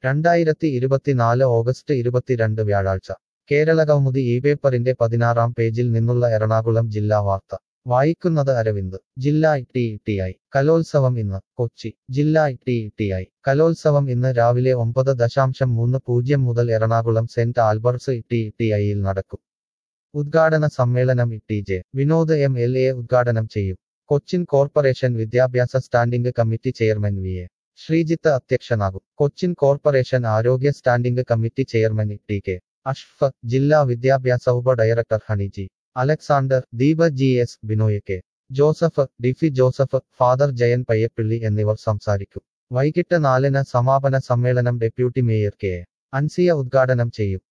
രണ്ടായിരത്തി ഇരുപത്തിനാല് ഓഗസ്റ്റ് ഇരുപത്തിരണ്ട് വ്യാഴാഴ്ച കേരളകൗമുദി ഈ പേപ്പറിന്റെ പതിനാറാം പേജിൽ നിന്നുള്ള എറണാകുളം ജില്ലാ വാർത്ത വായിക്കുന്നത് അരവിന്ദ് ജില്ലാ ടി ടി ഐ കലോത്സവം ഇന്ന് കൊച്ചി ജില്ലാ ടി ടി ഐ കലോത്സവം ഇന്ന് രാവിലെ ഒമ്പത് ദശാംശം മൂന്ന് പൂജ്യം മുതൽ Ernakulam saint Albert's T T ഐയിൽ നടക്കും ഉദ്ഘാടന സമ്മേളനം T J Vinod M L A ഉദ്ഘാടനം ചെയ്യും കൊച്ചിൻ കോർപ്പറേഷൻ വിദ്യാഭ്യാസ standing committee chairman V A Sreejith അധ്യക്ഷനാകും കൊച്ചിൻ കോർപ്പറേഷൻ ആരോഗ്യ standing committee chairman T K അഷ്ഫ് ജില്ലാ വിദ്യാഭ്യാസ ഉപ ഡയറക്ടർ ഹണിജി Alexander Deepa G S Binoy K Joseph Diffy Joseph father Jayan Payyappilly എന്നിവർ സംസാരിക്കും വൈകിട്ട് നാലിന് സമാപന സമ്മേളനം deputy mayor K A. Ansiya ഉദ്ഘാടനം ചെയ്യും